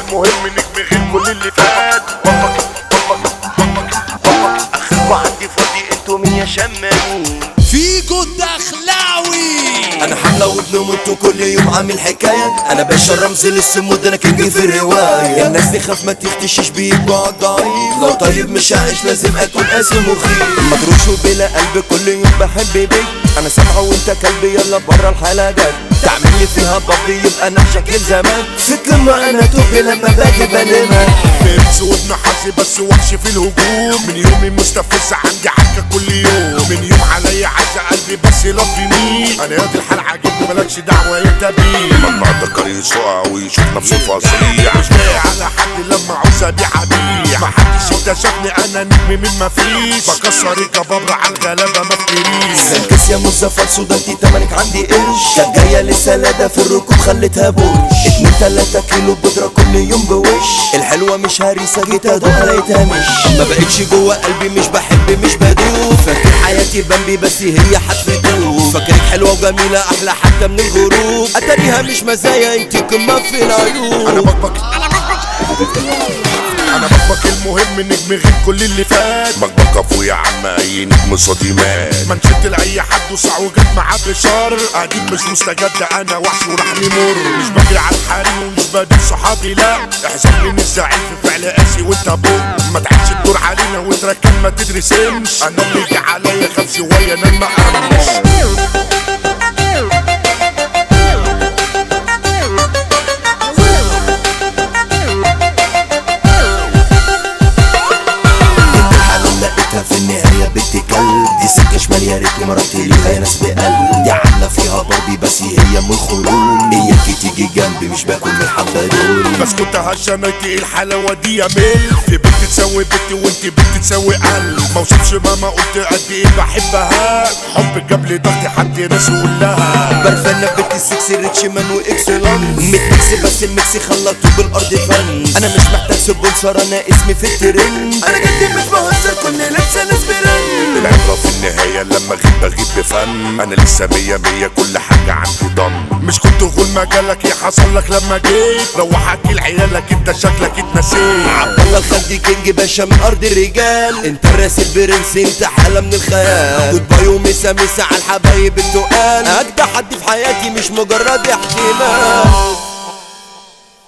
المهم نجم غير كل اللي فات بابك بابك بابك بابك اخوة عندي فاضي انتوا مين يا شمامين فيكو الدخلاوي انا حملة وابن وانتو كل يوم عامل حكاية انا باشا رمز للسمود انا كينج في الرواية الناس تخاف ما تختشش بيبقى ضعيف لو طيب مش هعيش لازم اكون قاسي مخيف مدروش وبلا قلب كل يوم بحب بيك انا سامعه وانت كلبي يلا برا الحالة جد تعمل لي فيها بابي يبقى نحشك زمان في كلمة انا توب لما باجي بلمها فهمت وابن حظي بس وحش في الهجوم من يومي مستفز عندي عكة كل يوم من يوم عليا عزة قلبي بس لفي مين انا ياض الحال عاجبني مالكش دعوة انت بيه ممنوع الدكر يسوق ويشوف نفسه فظيع مش جاي على حد لما عاوز ابيع ابيع محدش اكتشفني انا نجم من مفيش بكسر الجبابرة على الغلابة ما افتريش سلكس يا مزفر سودانتي تمنك عندي قرش كانت جاية للسلادة في الركوب خليتها بوش اتنين تلاتة كيلو بودرة كل يوم بوش الحلوة مش هريسة جيت ادوقها لقيتها مش ما بقتش جوه قلبي مش بحب مش بدوب فاكر حياتي بمبي بس هي حتفتوب فاكرك حلوة وجميلة احلى حتى من الغروب اتاريها مش مزايا انت قمة في انا العيوب بكبك انا بكبك المهم نجم غير كل اللي فات بكبك ابويا عم اي نجم صوتي مات ما نشد لاي حد وسع وجت معاه بشر اكيد مش مستجد انا وحش ورحمي مر مش بجري على الحريم ومش بدي صحابي لا احسن من الزعيم في فعل قاسي وانت ابوك ما تعيش الدور علينا وتركن ما تدرسمش انا اللي جه عليا خاف شويه انا ما امنش الحلال لقيتها في النهاية بنت كلب دي سكة شمال يا ريتني ما رحت ليها يا ناس بقلب دي عاملة فيها باربي بس هي من الخلول اياكي تيجي جنبي مش باكل من الحبة دول بس كنت هشمتي الحلاوه دي يا ميل في بنت تسوي بنتي وانت بنت تسوي قلب ما وصلش ماما قلت قد ايه بحبها حب جاب لي ضغط حد ناس لها برفانة بنت السكسي ريتش مان واكسلانس ميكس بس الميكس خلطته بالارض فن انا مش محتاج سبونسر انا اسمي في الترند انا جدي مش بهزر كل لبسة ناس برن العبرة في النهاية لما اغيب بغيب بفن انا لسه مية مية كل حاجة عندي ضم مش كنت غول مجالك ايه حصل لك لما جيت روح احكي لعيالك انت شكلك اتنسيت عبد الله الخالدي كينج باشا من ارض الرجال انت الراسل برنس انت حالة من الخيال جود باي ومسا مسا على الحبايب التقال اجدع حد في حياتي مش مجرد احتمال